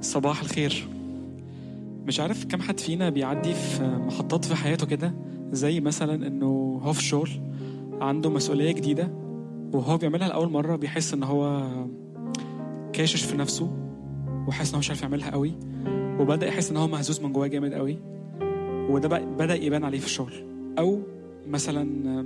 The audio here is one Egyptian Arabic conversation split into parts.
صباح الخير مش عارف كم حد فينا بيعدي في محطات في حياته كده زي مثلا انه هو في الشغل عنده مسؤولية جديدة وهو بيعملها لأول مرة بيحس ان هو كاشش في نفسه وحاسس ان هو مش عارف يعملها قوي وبدأ يحس ان هو مهزوز من جواه جامد قوي وده بقى بدأ يبان عليه في الشغل او مثلا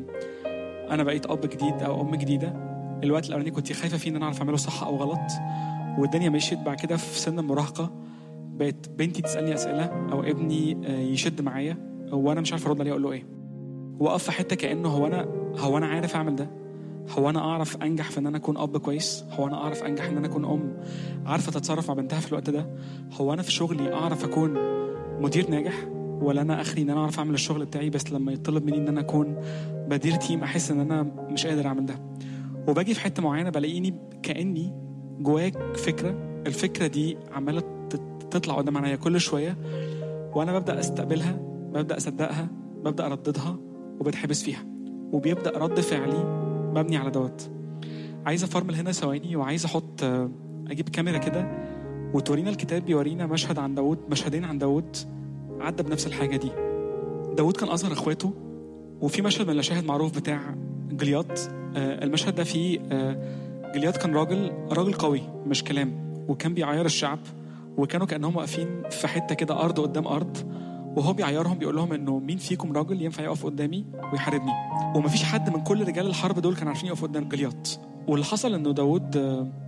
انا بقيت اب جديد او ام جديده الوقت الاولاني كنت خايفه فيه ان انا اعرف اعمله صح او غلط والدنيا مشيت بعد كده في سن المراهقه بقت بنتي تسالني اسئله او ابني يشد معايا وانا مش عارف ارد عليه اقول له ايه واقف في حته كانه هو انا هو انا عارف اعمل ده هو انا اعرف انجح في ان انا اكون اب كويس هو انا اعرف انجح ان انا اكون ام عارفه تتصرف مع بنتها في الوقت ده هو انا في شغلي اعرف اكون مدير ناجح ولا انا اخري ان انا اعرف اعمل الشغل بتاعي بس لما يطلب مني ان انا اكون بدير تيم احس ان انا مش قادر اعمل ده وباجي في حته معينه بلاقيني كاني جواك فكره الفكره دي عماله تطلع قدام عينيا كل شويه وانا ببدا استقبلها ببدا اصدقها ببدا ارددها وبتحبس فيها وبيبدا رد فعلي مبني على دوت عايز افرمل هنا ثواني وعايز احط اجيب كاميرا كده وتورينا الكتاب بيورينا مشهد عن داود مشهدين عن داود عدى بنفس الحاجه دي داود كان اصغر اخواته وفي مشهد من المشاهد معروف بتاع جليات المشهد ده فيه جليات كان راجل راجل قوي مش كلام وكان بيعير الشعب وكانوا كانهم واقفين في حته كده ارض قدام ارض وهو بيعيرهم بيقول لهم انه مين فيكم راجل ينفع يقف قدامي ويحاربني ومفيش حد من كل رجال الحرب دول كانوا عارفين يقفوا قدام جليات واللي حصل انه داود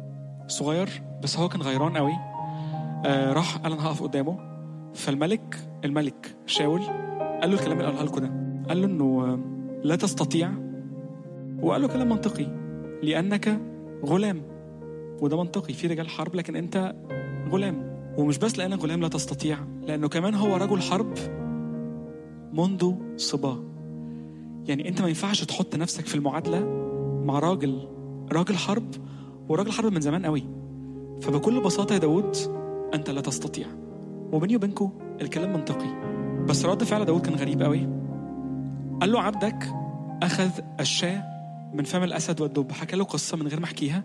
صغير بس هو كان غيران قوي راح قال انا هقف قدامه فالملك الملك شاول قال له الكلام اللي قالها لكم ده قال له انه لا تستطيع وقال له كلام منطقي لانك غلام وده منطقي في رجال حرب لكن انت غلام ومش بس لانك غلام لا تستطيع لانه كمان هو رجل حرب منذ صباه يعني انت ما ينفعش تحط نفسك في المعادله مع راجل راجل حرب وراجل حرب من زمان قوي فبكل بساطه يا داود انت لا تستطيع وبيني وبينكم الكلام منطقي بس رد فعل داود كان غريب قوي قال له عبدك اخذ الشاة من فم الاسد والدب حكى له قصه من غير ما احكيها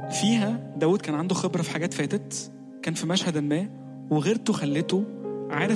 فيها داود كان عنده خبره في حاجات فاتت كان في مشهد ما وغيرته خلته عارف